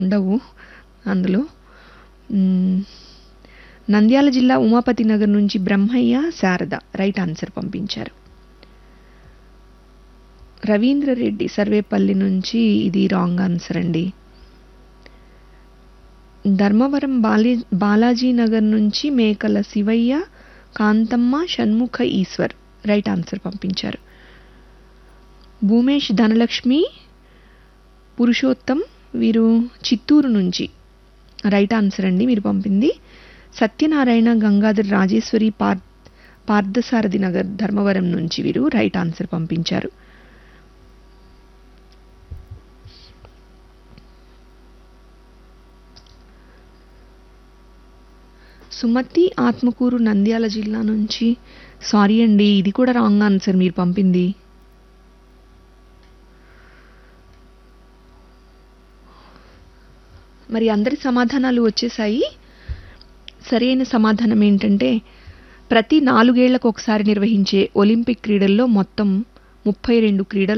ఉండవు అందులో మ్మ్. నంద్యాల జిల్లా ఉమాపతి నగర్ నుంచి బ్రహ్మయ్య శారద రైట్ ఆన్సర్ పంపించారు రవీంద్ర రెడ్డి సర్వేపల్లి నుంచి ఇది రాంగ్ ఆన్సర్ అండి ధర్మవరం బాలీ బాలాజీ నగర్ నుంచి మేకల శివయ్య కాంతమ్మ షణ్ముఖ ఈశ్వర్ రైట్ ఆన్సర్ పంపించారు భూమేష్ ధనలక్ష్మి పురుషోత్తం వీరు చిత్తూరు నుంచి రైట్ ఆన్సర్ అండి మీరు పంపింది సత్యనారాయణ గంగాధర్ రాజేశ్వరి పార్ పార్థసారథి నగర్ ధర్మవరం నుంచి వీరు రైట్ ఆన్సర్ పంపించారు సుమతి ఆత్మకూరు నంద్యాల జిల్లా నుంచి సారీ అండి ఇది కూడా రాంగ్ ఆన్సర్ మీరు పంపింది మరి అందరి సమాధానాలు వచ్చేసాయి సరైన సమాధానం ఏంటంటే ప్రతి నాలుగేళ్లకు ఒకసారి నిర్వహించే ఒలింపిక్ క్రీడల్లో మొత్తం ముప్పై రెండు క్రీడలు